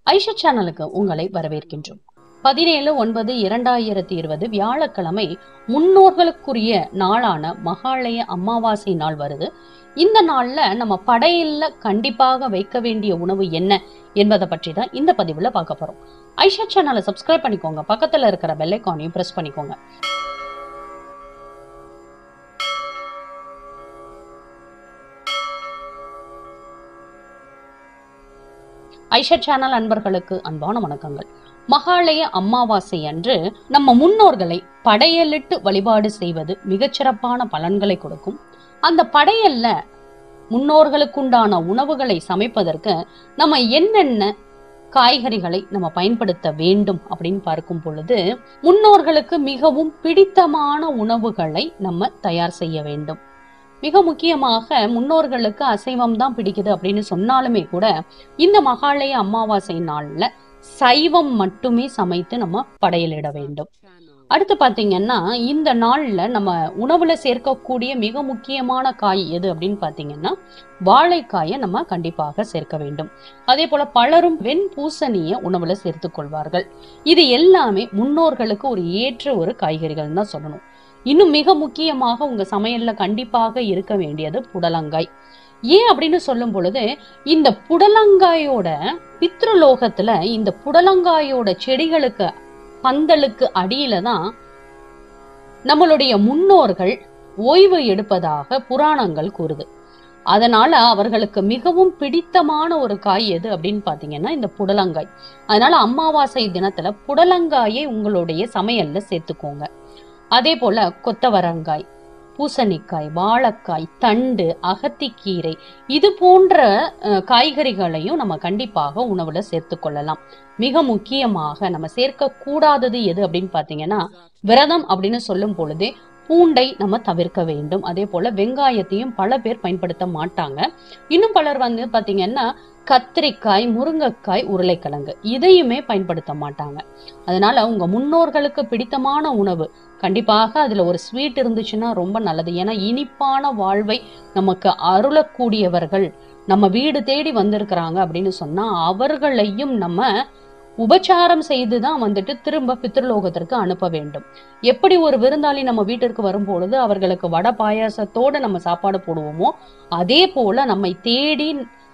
ஐஷா சேனலுக்கு உங்களை வரவேற்கின்றோம் பதினேழு ஒன்பது இரண்டாயிரத்தி இருபது வியாழக்கிழமை முன்னோர்களுக்குரிய நாளான மகாலய அமாவாசை நாள் வருது இந்த நாள்ல நம்ம படையில கண்டிப்பாக வைக்க வேண்டிய உணவு என்ன என்பதை பற்றி தான் இந்த பதிவுல பார்க்க போறோம் ஐஷா சேனலை சப்ஸ்கிரைப் பண்ணிக்கோங்க பக்கத்துல இருக்கிற பெல் ஐக்கானையும் பிரஸ் பண்ணிக்கோங்க ஐஷா சேனல் அன்பர்களுக்கு அன்பான வணக்கங்கள் மகாலய அமாவாசை அன்று நம்ம முன்னோர்களை படையலிட்டு வழிபாடு செய்வது மிகச்சிறப்பான பலன்களை கொடுக்கும் அந்த படையல்ல முன்னோர்களுக்குண்டான உணவுகளை சமைப்பதற்கு நம்ம என்னென்ன காய்கறிகளை நம்ம பயன்படுத்த வேண்டும் அப்படின்னு பார்க்கும் பொழுது முன்னோர்களுக்கு மிகவும் பிடித்தமான உணவுகளை நம்ம தயார் செய்ய வேண்டும் மிக முக்கியமாக முன்னோர்களுக்கு அசைவம் தான் பிடிக்குது அப்படின்னு சொன்னாலுமே கூட இந்த மகாலய அமாவாசை நாள்ல சைவம் மட்டுமே சமைத்து நம்ம படையலிட வேண்டும் அடுத்து பாத்தீங்கன்னா இந்த நாள்ல நம்ம உணவுல சேர்க்கக்கூடிய மிக முக்கியமான காய் எது அப்படின்னு பாத்தீங்கன்னா வாழைக்காயை நம்ம கண்டிப்பாக சேர்க்க வேண்டும் அதே போல பலரும் வெண் பூசணிய உணவுல சேர்த்துக் கொள்வார்கள் இது எல்லாமே முன்னோர்களுக்கு ஒரு ஏற்ற ஒரு காய்கறிகள் தான் சொல்லணும் இன்னும் மிக முக்கியமாக உங்க சமையல்ல கண்டிப்பாக இருக்க வேண்டியது புடலங்காய் ஏன் அப்படின்னு சொல்லும் பொழுது இந்த புடலங்காயோட பித்ருலோகத்துல இந்த புடலங்காயோட செடிகளுக்கு பந்தலுக்கு அடியில தான் நம்மளுடைய முன்னோர்கள் ஓய்வு எடுப்பதாக புராணங்கள் கூறுது அதனால அவர்களுக்கு மிகவும் பிடித்தமான ஒரு காய் எது அப்படின்னு பாத்தீங்கன்னா இந்த புடலங்காய் அதனால அமாவாசை தினத்துல புடலங்காயை உங்களுடைய சமையல்ல சேர்த்துக்கோங்க அதே போல கொத்தவரங்காய் பூசணிக்காய் வாழைக்காய் தண்டு அகத்திக்கீரை இது போன்ற அஹ், காய்கறிகளையும் நம்ம கண்டிப்பாக உணவுல சேர்த்து கொள்ளலாம் மிக முக்கியமாக நம்ம சேர்க்க கூடாதது எது அப்படின்னு பாத்தீங்கன்னா விரதம் அப்படின்னு சொல்லும் பொழுதே பூண்டை நம்ம தவிர்க்க வேண்டும் அதே போல வெங்காயத்தையும் பல பேர் பயன்படுத்த மாட்டாங்க இன்னும் பலர் வந்து பாத்தீங்கன்னா கத்திரிக்காய் முருங்கைக்காய் உருளைக்கிழங்கு இதையுமே பயன்படுத்த மாட்டாங்க அதனால உங்க முன்னோர்களுக்கு பிடித்தமான உணவு கண்டிப்பாக அதுல ஒரு ஸ்வீட் இருந்துச்சுன்னா ரொம்ப நல்லது ஏன்னா இனிப்பான வாழ்வை நமக்கு அருளக்கூடியவர்கள் நம்ம வீடு தேடி வந்திருக்கிறாங்க அப்படின்னு சொன்னா அவர்களையும் நம்ம உபச்சாரம் செய்துதான் வந்துட்டு திரும்ப பித்ருலோகத்திற்கு அனுப்ப வேண்டும் எப்படி ஒரு விருந்தாளி நம்ம வீட்டிற்கு வரும்பொழுது அவர்களுக்கு வடை பாயாசத்தோட நம்ம சாப்பாடு போடுவோமோ அதே போல நம்மை தேடி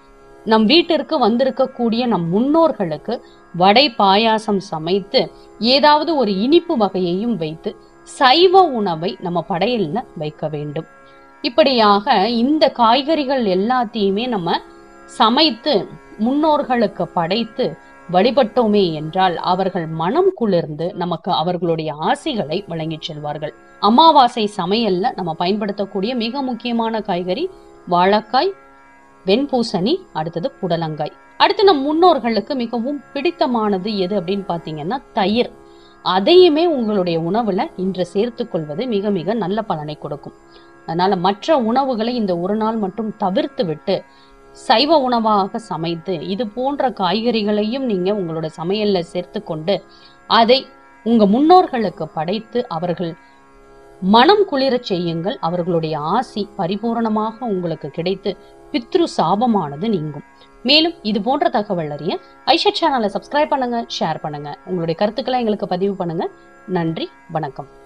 நம் வீட்டிற்கு வந்திருக்கக்கூடிய நம் முன்னோர்களுக்கு வடை பாயாசம் சமைத்து ஏதாவது ஒரு இனிப்பு வகையையும் வைத்து சைவ உணவை நம்ம படையல்ல வைக்க வேண்டும் இப்படியாக இந்த காய்கறிகள் எல்லாத்தையுமே நம்ம சமைத்து முன்னோர்களுக்கு படைத்து வழிபட்டோமே என்றால் அவர்கள் மனம் குளிர்ந்து நமக்கு அவர்களுடைய ஆசிகளை வழங்கிச் செல்வார்கள் அமாவாசை சமையல்ல நம்ம பயன்படுத்தக்கூடிய மிக முக்கியமான காய்கறி வாழைக்காய் வெண்பூசணி அடுத்தது புடலங்காய் அடுத்து நம் முன்னோர்களுக்கு மிகவும் பிடித்தமானது எது அப்படின்னு பாத்தீங்கன்னா தயிர் அதையுமே உங்களுடைய உணவுல இன்று சேர்த்துக் கொள்வது மிக மிக நல்ல பலனை கொடுக்கும் அதனால மற்ற உணவுகளை இந்த ஒரு நாள் மட்டும் தவிர்த்து விட்டு சைவ உணவாக சமைத்து இது போன்ற காய்கறிகளையும் நீங்க உங்களோட சமையல்ல சேர்த்து கொண்டு அதை உங்க முன்னோர்களுக்கு படைத்து அவர்கள் மனம் குளிரச் செய்யுங்கள் அவர்களுடைய ஆசி பரிபூரணமாக உங்களுக்கு கிடைத்து பித்ரு சாபமானது நீங்கும் மேலும் இது போன்ற தகவல் அறிய ஐஷா சேனலை சப்ஸ்கிரைப் பண்ணுங்க ஷேர் பண்ணுங்க உங்களுடைய கருத்துக்களை எங்களுக்கு பதிவு பண்ணுங்க நன்றி வணக்கம்